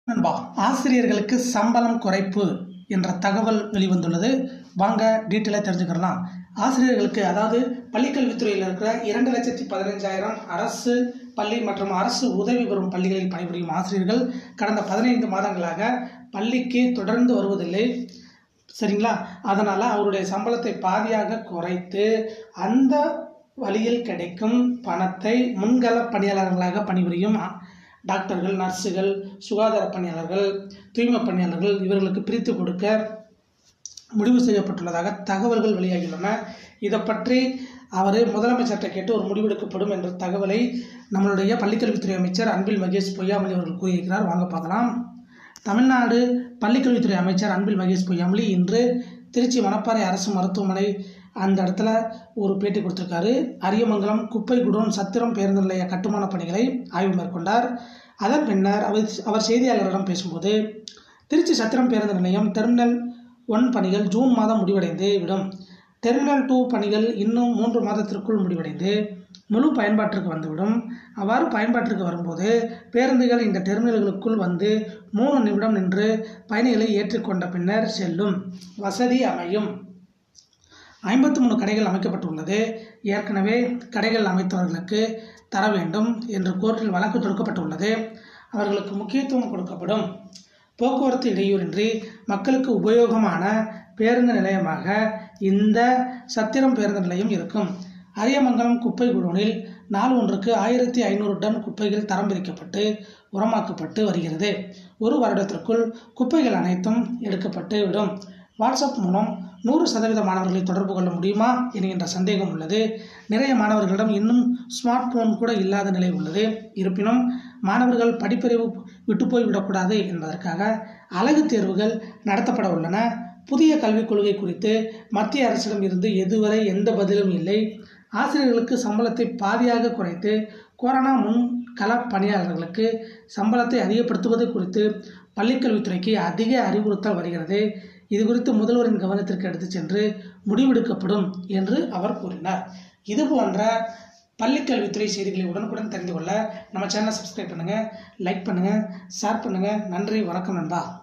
நண்பா ஆசிரியர்களுக்கு சம்பளம் குறைப்பு என்ற தகவல் வெளிவந்துள்ளது வாங்க டீட்டெயிலாக தெரிஞ்சுக்கலாம் ஆசிரியர்களுக்கு அதாவது பள்ளிக்கல்வித்துறையில் இருக்கிற இரண்டு லட்சத்தி பதினஞ்சாயிரம் அரசு பள்ளி மற்றும் அரசு உதவி பெறும் பள்ளிகளில் பணிபுரியும் ஆசிரியர்கள் கடந்த பதினைந்து மாதங்களாக பள்ளிக்கு தொடர்ந்து வருவதில்லை சரிங்களா அதனால் அவருடைய சம்பளத்தை பாதியாக குறைத்து அந்த வழியில் கிடைக்கும் பணத்தை முன்கள பணியாளர்களாக பணிபுரியும் ஆ- டாக்டர்கள் நர்ஸுகள் சுகாதார பணியாளர்கள் தூய்மை பணியாளர்கள் இவர்களுக்கு பிரித்து கொடுக்க முடிவு செய்யப்பட்டுள்ளதாக தகவல்கள் வெளியாகியுள்ளன இதை பற்றி அவர் முதலமைச்சர்கிட்ட கேட்டு ஒரு முடிவெடுக்கப்படும் என்ற தகவலை நம்மளுடைய பள்ளிக்கல்வித்துறை அமைச்சர் அன்பில் மகேஷ் பொய்யாமொழி அவர்கள் கூறியிருக்கிறார் வாங்க பார்க்கலாம் தமிழ்நாடு பள்ளிக்கல்வித்துறை அமைச்சர் அன்பில் மகேஷ் பொய்யாமொழி இன்று திருச்சி மணப்பாறை அரசு மருத்துவமனை அந்த இடத்துல ஒரு பேட்டி கொடுத்திருக்காரு அரியமங்கலம் குப்பை குடோன் சத்திரம் பேருந்து நிலைய கட்டுமான பணிகளை ஆய்வு மேற்கொண்டார் அதன் பின்னர் அவர் அவர் செய்தியாளர்களிடம் பேசும்போது திருச்சி சத்திரம் பேருந்து நிலையம் டெர்மினல் ஒன் பணிகள் ஜூன் மாதம் முடிவடைந்து விடும் டெர்மினல் டூ பணிகள் இன்னும் மூன்று மாதத்திற்குள் முடிவடைந்து முழு பயன்பாட்டிற்கு வந்துவிடும் அவ்வாறு பயன்பாட்டிற்கு வரும்போது பேருந்துகள் இந்த டெர்மினல்களுக்குள் வந்து மூணு நிமிடம் நின்று பயணிகளை ஏற்றிக்கொண்ட பின்னர் செல்லும் வசதி அமையும் ஐம்பத்தி மூணு கடைகள் அமைக்கப்பட்டுள்ளது ஏற்கனவே கடைகள் அமைத்தவர்களுக்கு தர வேண்டும் என்று கோர்ட்டில் வழக்கு தொடுக்கப்பட்டுள்ளது அவர்களுக்கு முக்கியத்துவம் கொடுக்கப்படும் போக்குவரத்து இடையூறின்றி மக்களுக்கு உபயோகமான பேருந்து நிலையமாக இந்த சத்திரம் பேருந்து நிலையம் இருக்கும் அரியமங்கலம் குப்பை குடோனில் நாள் ஒன்றுக்கு ஆயிரத்தி ஐநூறு டன் குப்பைகள் தரம் பிரிக்கப்பட்டு உரமாக்கப்பட்டு வருகிறது ஒரு வருடத்திற்குள் குப்பைகள் அனைத்தும் எடுக்கப்பட்டு விடும் வாட்ஸ்அப் மூலம் நூறு சதவீத மாணவர்களை தொடர்பு கொள்ள முடியுமா என்கின்ற சந்தேகம் உள்ளது நிறைய மாணவர்களிடம் இன்னும் ஸ்மார்ட் போன் கூட இல்லாத நிலை உள்ளது இருப்பினும் மாணவர்கள் படிப்பறிவு விட்டு போய்விடக்கூடாது என்பதற்காக அழகு தேர்வுகள் நடத்தப்பட உள்ளன புதிய கல்விக் கொள்கை குறித்து மத்திய அரசிடம் இருந்து எதுவரை எந்த பதிலும் இல்லை ஆசிரியர்களுக்கு சம்பளத்தை பாதியாக குறைத்து கொரோனா முன் கள பணியாளர்களுக்கு சம்பளத்தை அதிகப்படுத்துவது குறித்து பள்ளிக்கல்வித்துறைக்கு அதிக அறிவுறுத்தல் வருகிறது இது குறித்து முதல்வரின் கவனத்திற்கு எடுத்துச் சென்று முடிவெடுக்கப்படும் என்று அவர் கூறினார் இது போன்ற பள்ளிக்கல்வித்துறை செய்திகளை உடனுக்குடன் தெரிந்து கொள்ள நம்ம சேனலை சப்ஸ்கிரைப் பண்ணுங்கள் லைக் பண்ணுங்கள் ஷேர் பண்ணுங்கள் நன்றி வணக்கம் நண்பா